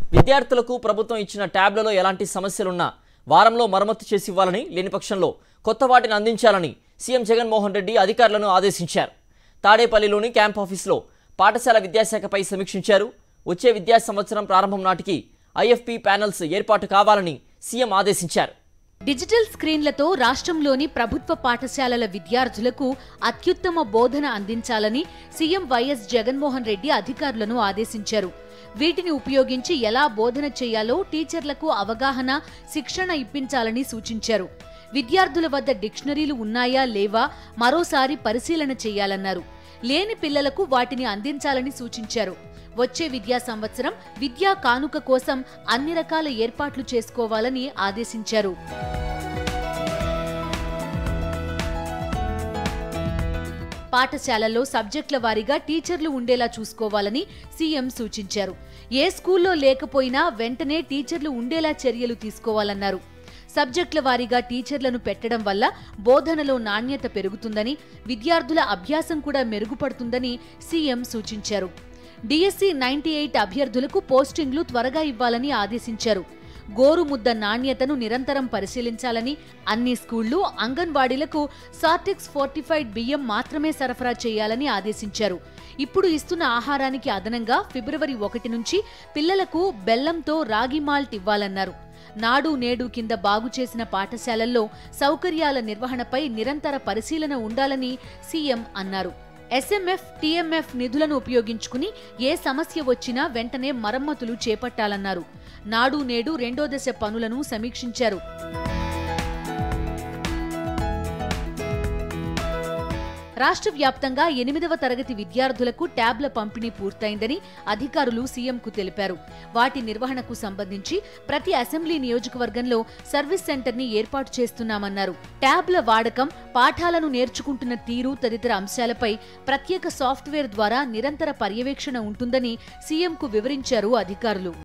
విద్యార్థులకు ప్రభుత్వం ఇచ్చిన ట్యాబ్లలో ఎలాంటి సమస్యలున్నా వారంలో మరమ్మతు చేసి ఇవ్వాలని లేని పక్షంలో కొత్త వాటిని అందించాలని సీఎం జగన్మోహన్ రెడ్డి అధికారులను ఆదేశించారు తాడేపల్లిలోని క్యాంప్ ఆఫీస్లో పాఠశాల విద్యాశాఖపై సమీక్షించారు వచ్చే విద్యా సంవత్సరం ప్రారంభం నాటికి ఐఎఫ్పి ప్యానెల్స్ ఏర్పాటు కావాలని సీఎం ఆదేశించారు డిజిటల్ స్క్రీన్లతో రాష్ట్రంలోని ప్రభుత్వ పాఠశాలల విద్యార్థులకు అత్యుత్తమ బోధన అందించాలని సీఎం వైఎస్ జగన్మోహన్ రెడ్డి అధికారులను ఆదేశించారు వీటిని ఉపయోగించి ఎలా బోధన చేయాలో టీచర్లకు అవగాహన శిక్షణ ఇప్పించాలని సూచించారు విద్యార్థుల వద్ద డిక్షనరీలు ఉన్నాయా లేవా మరోసారి పరిశీలన చేయాలన్నారు లేని పిల్లలకు వాటిని అందించాలని సూచించారు వచ్చే విద్యా సంవత్సరం విద్యా కానుక కోసం అన్ని రకాల ఏర్పాట్లు చేసుకోవాలని ఆదేశించారు పాఠశాలల్లో సబ్జెక్టుల వారీగా టీచర్లు ఉండేలా చూసుకోవాలని సీఎం సూచించారు ఏ స్కూల్లో లేకపోయినా వెంటనే టీచర్లు ఉండేలా చర్యలు తీసుకోవాలన్నారు సబ్జెక్టుల వారీగా టీచర్లను పెట్టడం వల్ల బోధనలో నాణ్యత పెరుగుతుందని విద్యార్థుల అభ్యాసం కూడా మెరుగుపడుతుందని సీఎం సూచించారు డిఎస్సి నైన్టీ ఎయిట్ అభ్యర్థులకు పోస్టింగ్లు త్వరగా ఇవ్వాలని ఆదేశించారు గోరుముద్ద నాణ్యతను నిరంతరం పరిశీలించాలని అన్ని స్కూళ్లు అంగన్వాడీలకు సార్టెక్స్ ఫోర్టిఫైడ్ బియ్యం మాత్రమే సరఫరా చేయాలని ఆదేశించారు ఇప్పుడు ఇస్తున్న ఆహారానికి అదనంగా ఫిబ్రవరి ఒకటి నుంచి పిల్లలకు బెల్లంతో రాగి మాల్ట్ ఇవ్వాలన్నారు నాడు నేడు కింద బాగు చేసిన పాఠశాలల్లో సౌకర్యాల నిర్వహణపై నిరంతర పరిశీలన ఉండాలని సీఎం అన్నారు ఎస్ఎంఎఫ్ టీఎంఎఫ్ నిధులను ఉపయోగించుకుని ఏ సమస్య వచ్చినా వెంటనే మరమ్మతులు చేపట్టాలన్నారు నాడు నేడు రెండో దశ పనులను సమీక్షించారు రాష్ట్ర వ్యాప్తంగా ఎనిమిదవ తరగతి విద్యార్థులకు ట్యాబ్ల పంపిణీ పూర్తయిందని అధికారులు సీఎంకు తెలిపారు వాటి నిర్వహణకు సంబంధించి ప్రతి అసెంబ్లీ నియోజకవర్గంలో సర్వీస్ సెంటర్ని ఏర్పాటు చేస్తున్నామన్నారు ట్యాబ్ల వాడకం పాఠాలను నేర్చుకుంటున్న తీరు తదితర అంశాలపై ప్రత్యేక సాఫ్ట్వేర్ ద్వారా నిరంతర పర్యవేక్షణ ఉంటుందని సీఎంకు వివరించారు అధికారులు